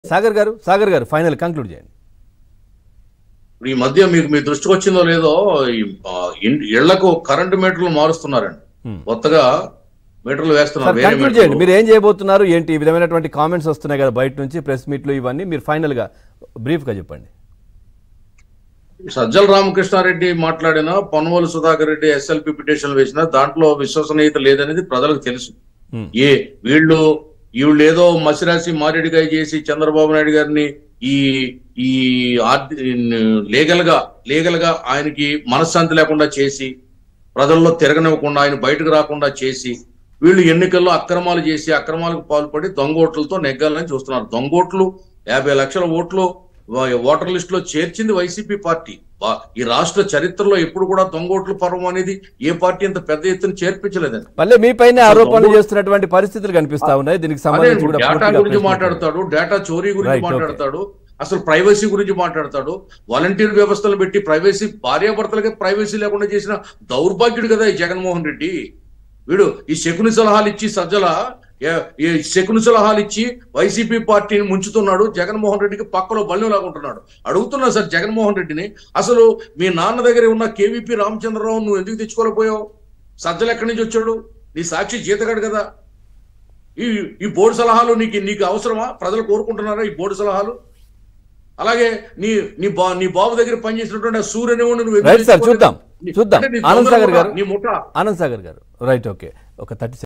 సాగర్ గారు సాగర్ గారు final conclude చేయండి ఇప్పుడు ఈ మధ్య మీకు మీ దృష్టికి వచ్చిందో లేదో ఈ ఆ, ఇన్- ఇళ్లకు కరెంటు మీటర్లు మారుస్తున్నారండి Hmm. కొత్తగా మీటర్లు వేస్తున్నారు సార్ వేరే కంక్లూడ్ చేయండి మీటర్లు. మీరు ఏం చేయబోతున్నారు ఏంటి ఈ విధమైనటువంటి కామెంట్స్ వస్తున్నాయి కదా బయట నుంచి ప్రెస్ మీట్లు ఇవన్నీ మీరు ఫైనల్ గా బ్రీఫ్ గా చెప్పండి సజ్జల రామకృష్ణారెడ్డి మాట్లాడిన పొన్నవోలు సుధాకర్ రెడ్డి ఎస్ఎల్పి పిటిషన్ వేసిన దాంట్లో విశ్వసనీయత లేదనేది ప్రజలకు తెలుసు Hmm. ఏ వీళ్ళు వీళ్ళు ఏదో మసిరాసి మారేడుగాయ చేసి చంద్రబాబు నాయుడు గారిని ఈ ఈ లీగల్ గా లీగల్ గా ఆయనకి మనశ్శాంతి లేకుండా చేసి ప్రజల్లో తిరగనివ్వకుండా ఆయన బయటకు రాకుండా చేసి వీళ్ళు ఎన్నికల్లో అక్రమాలు చేసి అక్రమాలకు పాల్పడి దొంగ ఓట్లతో నెగ్గాలని చూస్తున్నారు దొంగ ఓట్లు యాభై లక్షల ఓట్లు వా- ఓటర్ లిస్ట్ లో చేర్చింది వైసీపీ పార్టీ వా- ఈ రాష్ట్ర చరిత్రలో ఎప్పుడు కూడా దొంగ ఓట్ల పర్వం అనేది ఏ పార్టీ ఇంత పెద్ద ఎత్తున చేర్పించలేదండి మళ్ళీ మీ పైన ఆరోపణలు దొంగ- చేస్తున్నటువంటి పరిస్థితులు కనిపిస్తా ఉన్నాయి దీనికి అదే సంబంధించి కూడా డేటా పూర్తిగా గురించి ప్రశ్న మాట్లాడతాడు డేటా చోరీ గురించి Right, okay. మాట్లాడతాడు అసలు ప్రైవసీ గురించి మాట్లాడతాడు వాలంటీర్ వ్యవస్థలు పెట్టి ప్రైవసీ భార్యాభర్తలకే ప్రైవసీ లేకుండా చేసిన దౌర్భాగ్యుడు కదా ఈ జగన్మోహన్ రెడ్డి వీడు ఈ శకుని సలహాలు ఇచ్చి సజ్జల ఏ- ఈ శకుని సలహాలు ఇచ్చి వైసీపీ పార్టీని ముంచుతున్నాడు జగన్మోహన్ రెడ్డికి పక్కలో బల్యం లాగుంటున్నాడు అడుగుతున్నా సార్ జగన్మోహన్ రెడ్డిని అసలు మీ నాన్న దగ్గర ఉన్న కేవీపీ రామచంద్రరావు నువ్వు ఎందుకు తెచ్చుకోలేకపోయావు సజ్జలు ఎక్కడి నుంచి వచ్చాడు నీ సాక్షి జీతగాడు కదా ఈ ఈ బోర్డు సలహాలు నీకు నీకు అవసరమా ప్రజలు కోరుకుంటున్నారా ఈ బోర్డు సలహాలు అలాగే నీ నీ బా నీ బాబు దగ్గర పనిచేసినటువంటి ఆ సూర్యనేవుని నువ్వు ఎందుకు రైట్ సార్ తెచ్చుకోలేదు? చూద్దాం నీ- చూద్దాం అంటే నీ ఆనంద్ దొంగల సాగర్ ముఠా, గారు నీ ముఠా ఆనంద్ సాగర్ గారు రైట్ ఓకే ఒక థర్టీ